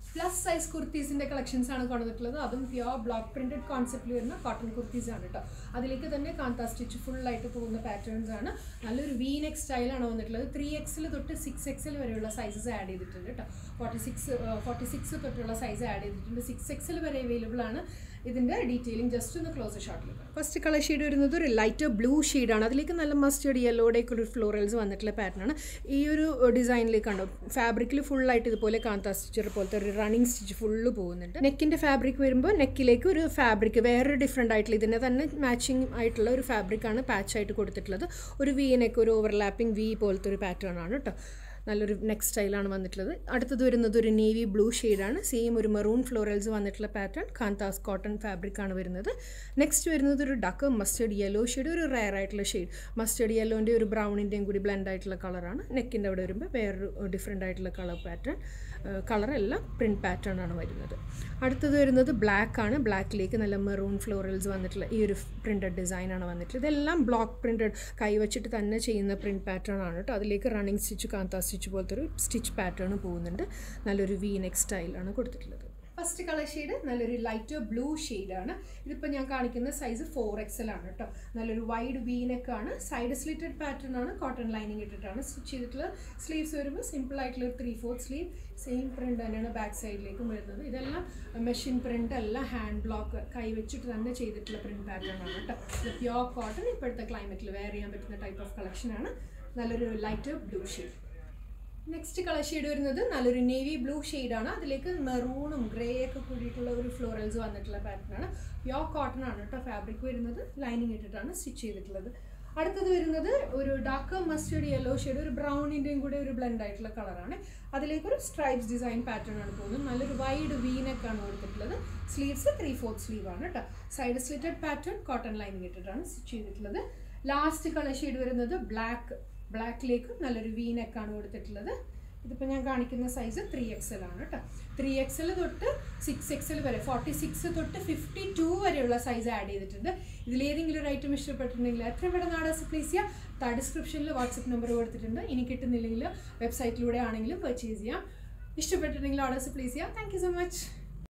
plus size കുർത്തീസിന്റെ collections ആണ് കൊണ്ടുവന്നിട്ടുള്ളത് അതും പ്യുവർ ബ്ലോക്ക് പ്രിന്റഡ് കോൺസെപ്റ്റിൽ വരുന്ന കോട്ടൺ കുർത്തീസ് ആണ് കേട്ടോ അതിലേക്ക് തന്നെ കാന്ത സ്റ്റിച്ച് ഫുൾ ആയിട്ട് പോകുന്ന പാറ്റേൺസ് ആണ് നല്ലൊരു വി നെക്ക് സ്റ്റൈലാണ് വന്നിട്ടുള്ളത് ത്രീ എക്സിൽ തൊട്ട് സിക്സ് എക്സിൽ വരെയുള്ള സൈസസ് ആഡ് ചെയ്തിട്ടുണ്ട് കേട്ടോ ഫോർട്ടി സിക്സ് ഫോർട്ടി സിക്സ് തൊട്ടുള്ള സൈസ് ആഡ് ചെയ്തിട്ടുണ്ട് സിക്സ് എക്സിൽ വരെ അവൈലബിൾ ആണ് ഇതിന്റെ ഡീറ്റെയിലിംഗ് ജസ്റ്റ് ഒന്ന് ക്ലോസ് ഷോട്ടിൽ ഫസ്റ്റ് കളർ ഷെയ്ഡ് വരുന്നത് ഒരു ലൈറ്റ് ബ്ലൂ ഷെയ്ഡാണ് അതിലേക്ക് നല്ല മസ്റ്റേഡ് യെല്ലോടേക്ക് ഒരു ഫ്ലോറൽസ് വന്നിട്ടുള്ള പാറ്റേൺ ആണ് ഈ ഒരു ഡിസൈനിലേക്ക് കണ്ടോ ഫാബ്രിക്കിൽ ഫുള്ളായിട്ട് ഇതുപോലെ കാന്ത സ്റ്റിച്ചർ പോലത്തെ ഒരു റണ്ണിങ് സ്റ്റിച്ച് ഫുള്ള് പോകുന്നുണ്ട് നെക്കിൻ്റെ ഫാബ്രിക് വരുമ്പോൾ നെക്കിലേക്ക് ഒരു ഫാബ്രിക് വേറൊരു ഡിഫറെൻ്റ് ആയിട്ടുള്ള ഇതിനെ തന്നെ മാച്ചിങ് ആയിട്ടുള്ള ഒരു ഫാബ്രിക്കാണ് പാച്ച് ആയിട്ട് കൊടുത്തിട്ടുള്ളത് ഒരു വി നെക്ക് ഒരു ഓവർലാപ്പിംഗ് വി പോലത്തെ ഒരു പാറ്റേൺ ആണ് കേട്ടോ നല്ലൊരു നെക്ക് സ്റ്റൈലാണ് വന്നിട്ടുള്ളത് അടുത്തത് വരുന്നത് ഒരു നേവി ബ്ലൂ ഷെയ്ഡാണ് സെയിം ഒരു മെറൂൺ ഫ്ലോറൽസ് വന്നിട്ടുള്ള പാറ്റേൺ കാന്താസ് കോട്ടൺ ഫാബ്രിക് ആണ് വരുന്നത് നെക്സ്റ്റ് വരുന്നത് ഒരു ഡക്ക് മസ്റ്റേഡ് യെല്ലോ ഷെയ്ഡ് ഒരു റയർ ആയിട്ടുള്ള ഷെയ്ഡ് മസ്റ്റേഡ് യെല്ലോൻ്റെ ഒരു ബ്രൗണിൻ്റെയും കൂടി ബ്ലെൻഡ് ആയിട്ടുള്ള കളറാണ് നെക്കിൻ്റെ അവിടെ വരുമ്പോൾ വേറൊരു ഡിഫറെൻ്റ് ആയിട്ടുള്ള കളർ പാറ്റേൺ കളറെല്ലാം പ്രിൻറ്റ് പാറ്റേൺ ആണ് വരുന്നത് അടുത്തത് വരുന്നത് ബ്ലാക്ക് ആണ് ബ്ലാക്കിലേക്ക് നല്ല മെറൂൺ ഫ്ലോറൽസ് വന്നിട്ടുള്ള ഈ ഒരു പ്രിൻറ്റഡ് ഡിസൈനാണ് വന്നിട്ടുള്ളത് ഇതെല്ലാം ബ്ലോക്ക് പ്രിൻറ്റഡ് കൈ വെച്ചിട്ട് തന്നെ ചെയ്യുന്ന പ്രിൻറ്റ് പാറ്റേൺ ആണ് കേട്ടോ അതിലേക്ക് റണ്ണിങ് സ്റ്റിച്ച് കാന്ത സ്റ്റിച്ച് പോലത്തെ ഒരു സ്റ്റിച്ച് പാറ്റേൺ പോകുന്നുണ്ട് നല്ലൊരു വി നെക്ക് സ്റ്റൈലാണ് കൊടുത്തിട്ടുള്ളത് ഫസ്റ്റ് കളർ ഷെയ്ഡ് നല്ലൊരു ലൈറ്റ് ബ്ലൂ ആണ് ഇതിപ്പോൾ ഞാൻ കാണിക്കുന്ന സൈസ് ഫോർ എക്സൽ ആണ് കേട്ടോ നല്ലൊരു വൈഡ് വീനൊക്കെ ആണ് സൈഡ് സ്ലിറ്റഡ് പാറ്റേൺ ആണ് കോട്ടൺ ലൈനിങ് ഇട്ടിട്ടാണ് സ്റ്റിച്ച് ചെയ്തിട്ടുള്ളത് സ്ലീവ്സ് വരുമ്പോൾ സിമ്പിൾ ആയിട്ടുള്ള ഒരു three fourth sleeve same print തന്നെയാണ് ബാക്ക് സൈഡിലേക്കും വരുന്നത് ഇതെല്ലാം മെഷീൻ പ്രിൻ്റ് അല്ല ഹാൻഡ് ബ്ലോക്ക് കൈ വെച്ചിട്ട് തന്നെ ചെയ്തിട്ടുള്ള പ്രിൻറ്റ് പാറ്റേൺ ആണ് കേട്ടോ ഇത് പ്യോർ കോട്ടൺ ഇപ്പോഴത്തെ ക്ലൈമറ്റിൽ വെയർ ചെയ്യാൻ പറ്റുന്ന ടൈപ്പ് ഓഫ് കളക്ഷനാണ് നല്ലൊരു light blue shade next colour shade വരുന്നത് നല്ലൊരു നേവി ബ്ലൂ ആണ് അതിലേക്ക് മെറൂണും ഗ്രേ ഒക്കെ കൂടിയിട്ടുള്ള ഒരു ഫ്ലോറൽസ് വന്നിട്ടുള്ള പാറ്റേൺ ആണ് പ്യോർ കോട്ടൺ ആണ് കേട്ടോ ഫാബ്രിക് വരുന്നത് ലൈനിങ് ഇട്ടിട്ടാണ് സ്റ്റിച്ച് ചെയ്തിട്ടുള്ളത് അടുത്തത് വരുന്നത് ഒരു ഡാർക്ക് മസ്റ്റേഡ് യെല്ലോ ഷെയ്ഡ് ഒരു ബ്രൗണിൻ്റെയും കൂടെ ഒരു ബ്ലെൻഡ് ആയിട്ടുള്ള കളറാണ് അതിലേക്ക് ഒരു സ്ട്രൈപ്സ് ഡിസൈൻ പാറ്റേൺ ആണ് പോകുന്നത് നല്ലൊരു വൈഡ് വീനൊക്കെയാണ് കൊടുത്തിട്ടുള്ളത് സ്ലീവ്സ് ത്രീ ഫോർത്ത് സ്ലീവ് ആണ് കേട്ടോ side slitted pattern cotton lining ഇട്ടിട്ടാണ് സ്റ്റിച്ച് ചെയ്തിട്ടുള്ളത് ലാസ്റ്റ് കളർ ഷെയ്ഡ് വരുന്നത് ബ്ലാക്ക് ബ്ലാക്കിലേക്ക് നല്ലൊരു വി നെക്കാണ് കൊടുത്തിട്ടുള്ളത് ഇതിപ്പോൾ ഞാൻ കാണിക്കുന്ന സൈസ് ത്രീ എക്സൽ ആണ് കേട്ടോ ത്രീ എക്സൽ തൊട്ട് സിക്സ് എക്സൽ വരെ ഫോർട്ടി സിക്സ് തൊട്ട് ഫിഫ്റ്റി ടു വരെയുള്ള സൈസ് ആഡ് ചെയ്തിട്ടുണ്ട് ഇതിലേതെങ്കിലും ഒരു ഐറ്റം ഇഷ്ടപ്പെട്ടിട്ടുണ്ടെങ്കിൽ എത്ര പെട്ടെന്ന് ആർഡേഴ്സ് പ്ലേസ് ചെയ്യാം താ ഡിസ്ക്രിപ്ഷനിൽ വാട്സപ്പ് നമ്പർ കൊടുത്തിട്ടുണ്ട് ഇനി കിട്ടുന്നില്ലെങ്കിൽ വെബ്സൈറ്റിലൂടെ ആണെങ്കിലും പർച്ചേസ് ചെയ്യാം ഇഷ്ടപ്പെട്ടിട്ടുണ്ടെങ്കിൽ ഓർഡേഴ്സ് പ്ലേസ് ചെയ്യാം താങ്ക് യു സോ മച്ച്